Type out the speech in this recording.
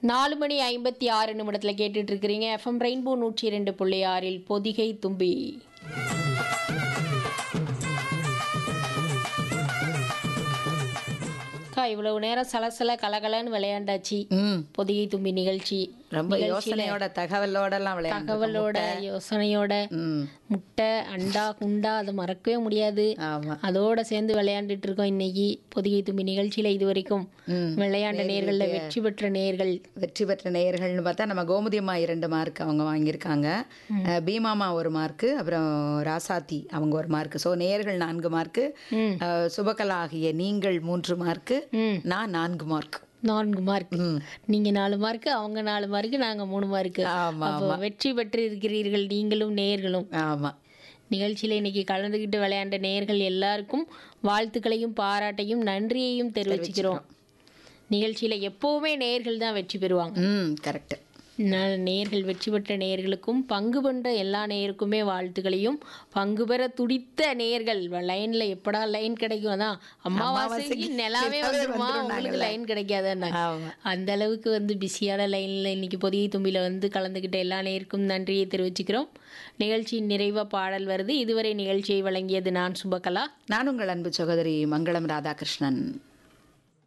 நாலு மணி ஐம்பத்தி ஆறு நிமிடத்தில் கேட்டுட்டு இருக்கிறீங்க எஃப்எம் ரெயின்போ நூற்றி இரண்டு புள்ளி ஆறில் பொதிகை தும்பி அக்கா இவ்வளவு நேரம் சலசல கலகலன்னு விளையாண்டாச்சு ம் பொதிகை தும்பி நிகழ்ச்சி ரொம்ப யோசனையோட தகவலோடலாம் விளையாண்டு தகவலோட யோசனையோட ம் முட்டை அண்டா குண்டா அதை மறக்கவே முடியாது ஆமா அதோட சேர்ந்து விளையாண்டுட்டு இருக்கோம் இன்னைக்கு பொதிகை தும்பி நிகழ்ச்சியில இது வரைக்கும் ம். விளையாண்ட நேர்கள்ல வெற்றி பெற்ற நேர்கள் வெற்றி பெற்ற நேயர்கள்னு பார்த்தா நம்ம கோமதி அம்மா இரண்டு மார்க் அவங்க வாங்கியிருக்காங்க அஹ், பீமாமா ஒரு மார்க்கு அப்புறம் ராசாத்தி அவங்க ஒரு மார்க்கு ஸோ நேயர்கள் நான்கு மார்க்கு ம். அஹ், சுபகலா ஆகிய நீங்கள் மூன்று மார்க்கு ம் நான் நான்கு மார்க் நான்கு மார்க் ம் நீங்க நாலு மார்க் அவங்க நாலு மார்க் நாங்க மூணு மார்க் ஆமா அப்போ வெற்றி பெற்று இருக்கிறீர்கள் நீங்களும் நேர்களும் ஆமா நிகழ்ச்சியில இன்னைக்கு கலந்துக்கிட்டு விளையாண்ட நேர்கள் எல்லாருக்கும் வாழ்த்துக்களையும் பாராட்டையும் நன்றியையும் தெரிவிச்சுக்கிறோம் நிகழ்ச்சியில எப்பவுமே நேர்கள் தான் வெற்றி பெறுவாங்க ம் கரெக்ட் ந- நேர்கள் வெற்றி பெற்ற நேயர்களுக்கும் பங்கு பெற்ற எல்லா நேயருக்குமே வாழ்த்துக்களையும் பங்கு பெற துடித்த நேயர்கள் லைன்ல எப்படா லைன் கிடைக்கும் அதான் அமாவாசைக்கு நிலாவே வந்துருமா உங்களுக்கு லைன் கிடைக்காதான்னு ஆமா அந்த அளவுக்கு வந்து பிஸியான லைனில் இன்னைக்கு பொதிகை தும்பியில் வந்து கலந்துக்கிட்ட எல்லா நேருக்கும் நன்றியை தெரிவிச்சுக்கிறோம் நிகழ்ச்சியின் நிறைவாக பாடல் வருது இதுவரை நிகழ்ச்சியை வழங்கியது நான் சுபகலா நான் உங்கள் அன்பு சகோதரி மங்களம் ராதாகிருஷ்ணன்